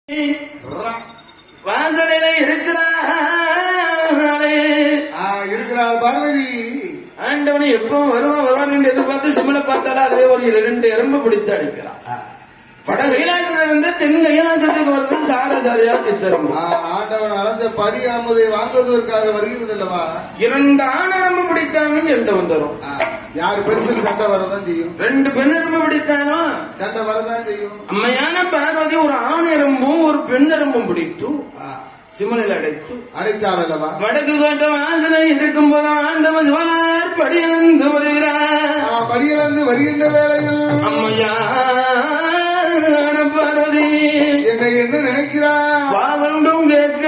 வாசனையில இருக்கிறாளே ஆ, இருக்கிறாள் பார்வதி ஆண்டவனை எப்போ வருவான் வருவான் என்று எதிர்பார்த்து சிம்மனை பார்த்தாலும் அதே ஒரு இரண்டு எறும்பு பிடித்து அடிக்கிறான் ஆ, வட கைலாசத்திலிருந்து தென் கைலாசத்துக்கு வருது சாரசாரியா சித்தரம்பு ஆ, ஆண்டவன் அளந்த படி அமுதை வாங்குவதற்காக வருகிறது அல்லவா இரண்டு ஆணரம்பு பிடித்தாலும் சண்டை வந்துடும் ஆ, யாரு பெருசில் சண்டை வரதான் செய்யும் ரெண்டு பெண் எறும்பு பிடித்தாலும் சண்டை வரதான் செய்யும் அம்மையான பார்வதி ஒரு ஆண் எறும்பும் ஒரு பெண் எறும்பும் பிடித்து ஆ, சிமனில் அடைத்து அடைத்தாள் அல்லவா வடக்கு கோட்ட வாசனை இருக்கும் போது ஆண்டவ சிவனார் படியிழந்து வருகிறார் ஆ, படியிலிருந்து வருகின்ற வேளையில் அம்மையான பார்வதி என்னை என்ன நினைக்கிறார் வாவண்டும் கேட்க